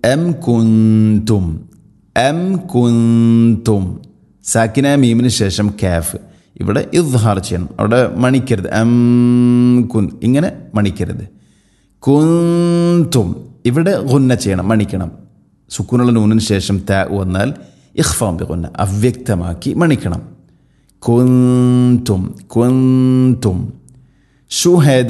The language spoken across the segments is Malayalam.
എം കുന്തും എം കുന്തും സാക്കിന മീമിന് ശേഷം കാഫ് ഇവിടെ ഇദ്ഹാർ ചെയ്യണം അവിടെ മണിക്കരുത് എം കുൻ ഇങ്ങനെ മണിക്കരുത് കുന്തും ഇവിടെ ഗുന്ന ചെയ്യണം മണിക്കണം സുക്കൂനുള്ള നൂനിന് ശേഷം ത വന്നാൽ ഇഖ്ഫാം ബി ഗുന്ന അവ്യക്തമാക്കി മണിക്കണം കുന്തും കുന്തും ഷുഹദ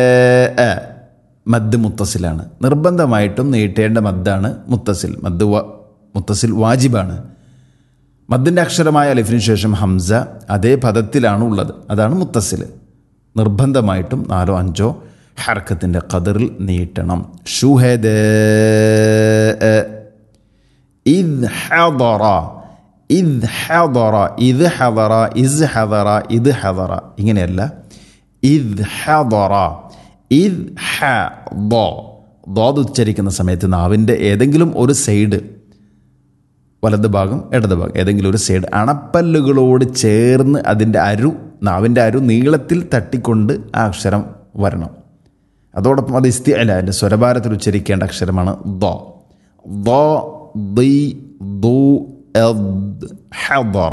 മദ് മുത്തസിലാണ് നിർബന്ധമായിട്ടും നീട്ടേണ്ട മദ്ദാണ് മുത്തസിൽ മദ് വ മുത്തസിൽ വാജിബാണ് മദ്ദിൻ്റെ അക്ഷരമായ അലിഫിന് ശേഷം ഹംസ അതേ പദത്തിലാണ് ഉള്ളത് അതാണ് മുത്തസിൽ നിർബന്ധമായിട്ടും നാലോ അഞ്ചോ ഹർക്കത്തിൻ്റെ കതിറിൽ നീട്ടണം ഷുഹദ ഇദ് ഹദറ ഇദ് ഹദറ ഇത് ഹദറ ഇസ് ഹദറ ഇത് ഹദറ ഇങ്ങനെയല്ല ഇദ് ഹദറ ഇദ് ഹ ദോ ദോത് ഉച്ചരിക്കുന്ന സമയത്ത് നാവിൻ്റെ ഏതെങ്കിലും ഒരു സൈഡ് വലത് ഭാഗം ഇടത് ഭാഗം ഏതെങ്കിലും ഒരു സൈഡ് അണപ്പല്ലുകളോട് ചേർന്ന് അതിൻ്റെ അരു നാവിൻ്റെ അരു നീളത്തിൽ തട്ടിക്കൊണ്ട് ആ അക്ഷരം വരണം അതോടൊപ്പം അത് ഇസ്തി അല്ല അതിൻ്റെ സ്വരഭാരത്തിൽ ഉച്ചരിക്കേണ്ട അക്ഷരമാണ് ദോ ദോ ദി ദു എദ് ഹദറ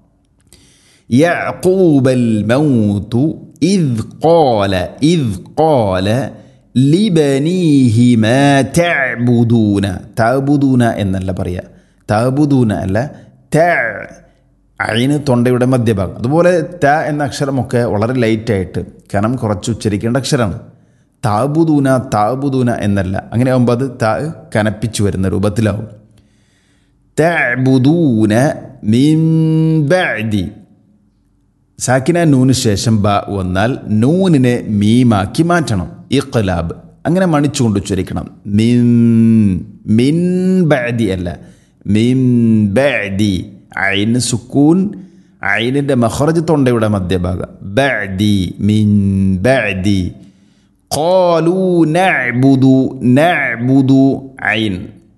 يعقوب الموت إذ قال إذ قال لبنيه ما تعبدون تعبدون എന്നല്ല പറയുക താബുദൂന അല്ല ത അയിന് തൊണ്ടയുടെ മധ്യഭാഗം അതുപോലെ ത എന്ന അക്ഷരമൊക്കെ വളരെ ലൈറ്റായിട്ട് കനം കുറച്ച് ഉച്ചരിക്കേണ്ട അക്ഷരമാണ് താബുദൂന താബുദൂന എന്നല്ല അങ്ങനെ ആകുമ്പോൾ അത് ത കനപ്പിച്ചു വരുന്ന രൂപത്തിലാവും തബുദൂന മിംബി സാക്കിന നൂന് ശേഷം ബ വന്നാൽ നൂനിനെ മീമാക്കി മാറ്റണം ഇഖ്ലാബ് അങ്ങനെ മണിച്ചുകൊണ്ട് ഉച്ചരിക്കണം മിൻ മിൻ ബഅദി അല്ല മിൻ ബഅദി ഐന് സുക്കൂൻ ഐനിൻ്റെ മഹ്റജ് തൊണ്ടയുടെ മധ്യഭാഗം ബഅദി മിൻ ബഅദി قالوا نعبد نعبد عين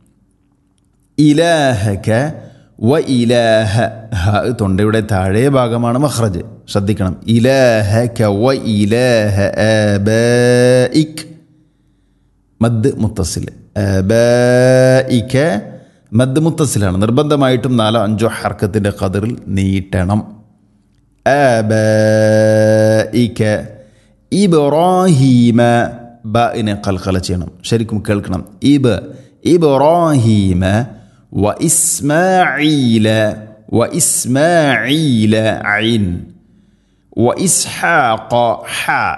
ഇലാഹക വ ഇലാഹ ഹ തൊണ്ടയുടെ താഴെ ഭാഗമാണ് മഹ്റജ് ശ്രദ്ധിക്കണം ഇലാഹക വ ഇലാഹ ആബായിക് മദ് മുത്തസിൽ ആബായിക മദ് മുത്തസിലാണ് നിർബന്ധമായിട്ടും നാലോ അഞ്ചോ ഹർക്കത്തിൻ്റെ കതിറിൽ നീട്ടണം ആബായിക ഇബ്രാഹീമ ബിനെ കൽക്കല ചെയ്യണം ശരിക്കും കേൾക്കണം ഇബ് ഇബ്രാഹീമ വ ഇസ്മാഈല വ ഇസ്മാഈല ഐൻ വ ഇസ്ഹാഖ ഹ